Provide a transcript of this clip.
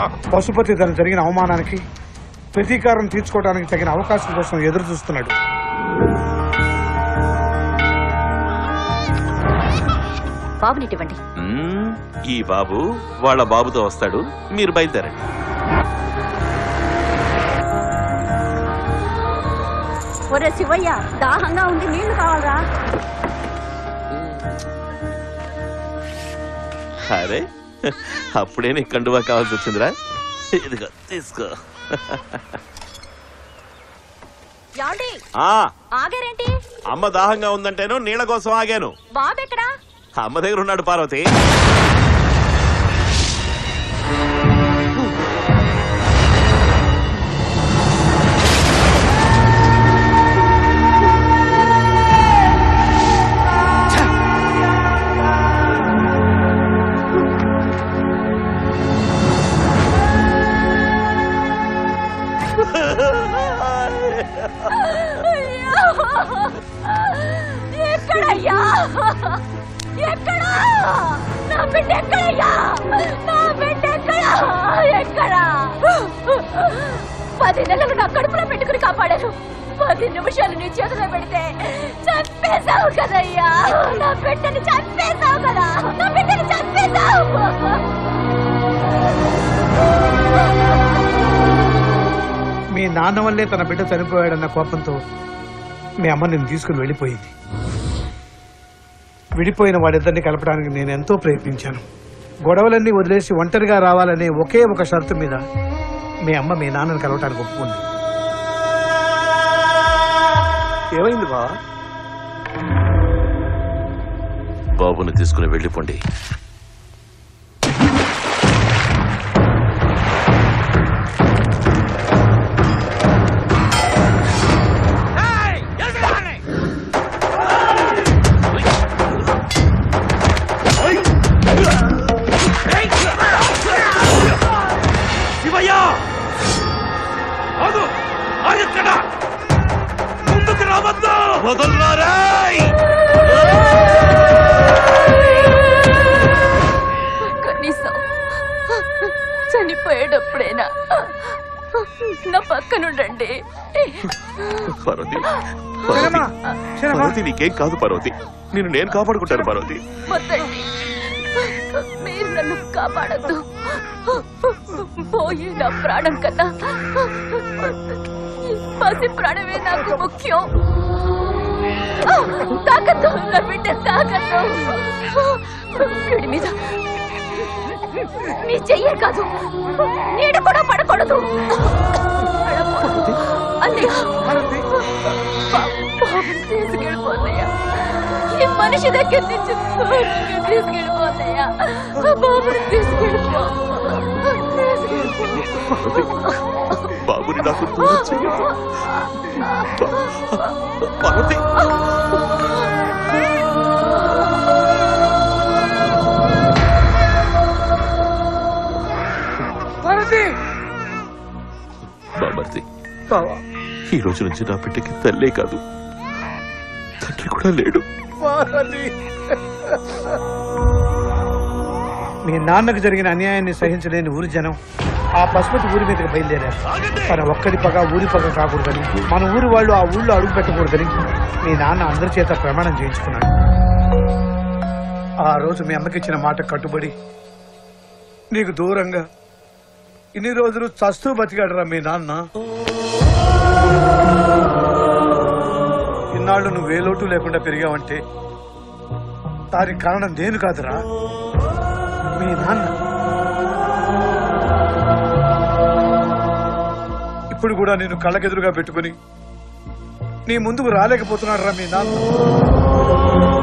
పశుపతి తన జరిగిన అవమానానికి ప్రతీకారం తీర్చుకోవడానికి తగిన అవకాశం కోసం ఎదురు చూస్తున్నాడు బాబునిటివ్వండి మ్మ్, ఈ బాబు వాళ్ళ బాబుతో వస్తాడు మీరు బయలుదేరండి ఒరే శివయ్య దాహంగా ఉంది నీళ్లు కావాలరా అరే అప్పుడే నీకు కండువా కావాల్సి వచ్చిందిరా ఇదిగో తీసుకో యాండి ఆ ఆగారేంటి అమ్మ దాహంగా ఉందంటేను నీళ్ళ కోసం ఆగాను బాబు ఎక్కడా అమ్మ దగ్గర ఉన్నాడు పార్వతి ఎక్కడయ్యా ఎక్కడా నా బిడ్డ ఎక్కడయ్యా నా బిడ్డ ఎక్కడా ఎక్కడా పది నెలలు నా కడుపులో పెట్టుకుని కాపాడాను పది నిమిషాలు నీ చేతిలో పెడితే చంపేశావు కదయ్యా నా బిడ్డని చంపేశావు కదా నా బిడ్డని చంపేశావు మీ నాన్న వల్లే తన బిడ్డ చనిపోయాడన్న కోపంతో మీ అమ్మ నేను తీసుకుని వెళ్ళిపోయింది విడిపోయిన వాడిద్దరిని కలపడానికి నేను ఎంతో ప్రయత్నించాను గొడవలన్నీ వదిలేసి ఒంటరిగా రావాలనే ఒకే ఒక షరతు మీద మీ అమ్మ మీ నాన్నని కలవటానికి ఒప్పుకుంది ఏమైంది బా బాబుని తీసుకుని వెళ్ళిపోండి శివయ్య ఆగు ఆగక్కడ ముందుకు రావద్దు వదలరాయ్ కనీసం చనిపోయేటప్పుడైనా నా పక్కనుండండి పార్వతి శరమా, పార్వతి శరమా. పార్వతి నీకేం కాదు పార్వతి నేను నేను కాపాడుకుంటాను పార్వతి వద్దండి మీరు నన్ను కాపాడద్దు పోయి నా ప్రాణం కన్నా ఈ పసి ప్రాణమే నాకు ముఖ్యం తాకద్దు నా బిడ్డ తాకద్దు వీడి మీద నీ చెయ్యే కాదు నీడ కూడా పడకూడదు అన్నయ్య బాబు తీసుకెళ్ళిపోతాయా ఈ మనిషి దగ్గర నుంచి దూరంగా తీసుకెళ్ళిపోతాయా బాబుని తీసుకెళ్ళిపో బాబుని నాకు దూరం చెయ్యొద్దు. పార్వతి బామర్తి బావా ఈ రోజు నుంచి నా బిడ్డకి తల్లే కాదు తండ్రి కూడా లేడు పార్వతి. మీ నాన్నకు జరిగిన అన్యాయాన్ని సహించలేని ఊరి జనం ఆ పశుపతి ఊరి మీదకి బయలుదేరారు తన ఒక్కడి పగ ఊరి పగ కాకూడదని మన ఊరి వాళ్ళు ఆ ఊళ్ళో అడుగు పెట్టకూడదని మీ నాన్న అందరి చేత ప్రమాణం చేయించుకున్నాడు ఆ రోజు మీ అమ్మకి ఇచ్చిన మాట కట్టుబడి నీకు దూరంగా ఇన్ని రోజులు చస్తూ బతికాడరా మీ నాన్న ఇన్నాళ్ళు నువ్వు ఏ లోటు లేకుండా పెరిగావంటే దానికి కారణం నేను కాదురా మీ నాన్న ఇప్పుడు కూడా నేను కళ్ళకెదురుగా పెట్టుకుని నీ ముందుకు రాలేకపోతున్నాడు రా మీ నాన్న